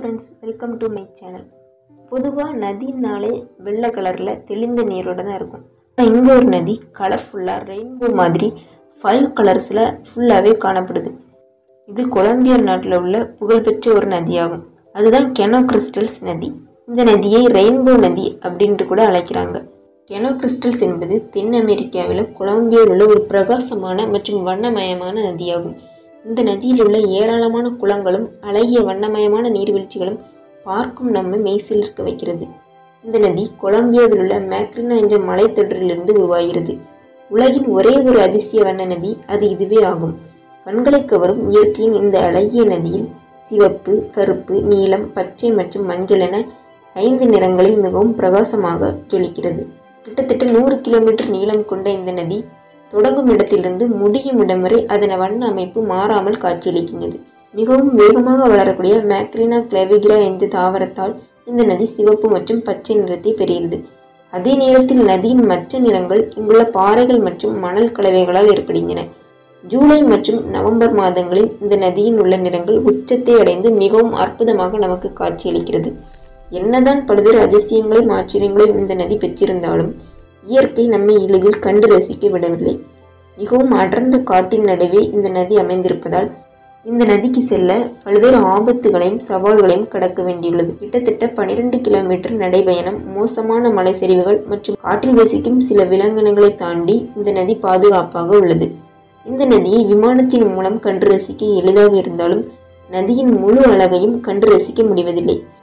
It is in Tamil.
friends welcome to my channel பொதுவாக நதினாலே வெள்ளை கலரில் தெளிந்த நீரோட தான் இருக்கும் ஆனால் இங்கே ஒரு நதி கலர்ஃபுல்லாக ரெயின்போ மாதிரி ஃபைவ் கலர்ஸில் ஃபுல்லாகவே காணப்படுது இது கொலம்பியா நாட்டில் உள்ள புகழ்பெற்ற ஒரு நதியாகும் அதுதான் கெனோ கிறிஸ்டல்ஸ் நதி இந்த நதியை ரெயின்போ நதி அப்படின்ட்டு கூட அழைக்கிறாங்க கெனோ கிறிஸ்டல்ஸ் என்பது தென் அமெரிக்காவில் கொலம்பியாவில் உள்ள ஒரு பிரகாசமான மற்றும் வண்ணமயமான நதியாகும் இந்த நதியில் உள்ள ஏராளமான குளங்களும் அழகிய வண்ணமயமான நீர்வீழ்ச்சிகளும் பார்க்கும் நம்மை மெய்சிலிருக்க வைக்கிறது இந்த நதி கொலம்பியாவில் உள்ள மேக்ரினா என்ற மலைத்தொடரிலிருந்து உருவாகிறது உலகின் ஒரே ஒரு அதிசய வண்ண நதி அது இதுவே ஆகும் கண்களை கவரும் இயற்கையின் இந்த அழகிய நதியில் சிவப்பு கருப்பு நீலம் பச்சை மற்றும் மஞ்சள் என ஐந்து நிறங்களில் மிகவும் பிரகாசமாக ஜொலிக்கிறது கிட்டத்தட்ட நூறு கிலோமீட்டர் நீளம் கொண்ட இந்த நதி தொடங்கும் இடத்திலிருந்து முடியும் இடம் வரை அதன் வண்ண அமைப்பு மாறாமல் காட்சியளிக்கிறது மிகவும் வேகமாக வளரக்கூடிய மேக்ரினா கிளவிகிரா என்ற தாவரத்தால் இந்த நதி சிவப்பு மற்றும் பச்சை நிறத்தை பெறுகிறது அதே நேரத்தில் நதியின் மற்ற நிறங்கள் இங்குள்ள பாறைகள் மற்றும் மணல் கலவைகளால் ஏற்படுகின்றன ஜூலை மற்றும் நவம்பர் மாதங்களில் இந்த நதியின் உள்ள நிறங்கள் உச்சத்தை அடைந்து மிகவும் அற்புதமாக நமக்கு காட்சியளிக்கிறது என்னதான் பல்வேறு அதிசயங்களையும் ஆச்சரியங்களையும் இந்த நதி பெற்றிருந்தாலும் இயற்கை நம்மை எளிதில் கண்டு ரசிக்க விடவில்லை மிகவும் அடர்ந்த காட்டின் நடுவே இந்த நதி அமைந்திருப்பதால் இந்த நதிக்கு செல்ல பல்வேறு ஆபத்துகளையும் சவால்களையும் கடக்க வேண்டியுள்ளது கிட்டத்தட்ட பனிரெண்டு கிலோமீட்டர் நடைபயணம் மோசமான மலை சரிவுகள் மற்றும் காட்டில் வசிக்கும் சில விலங்கினங்களை தாண்டி இந்த நதி பாதுகாப்பாக உள்ளது இந்த நதியை விமானத்தின் மூலம் கண்டு ரசிக்க எளிதாக இருந்தாலும் நதியின் முழு அழகையும் கண்டு ரசிக்க முடிவதில்லை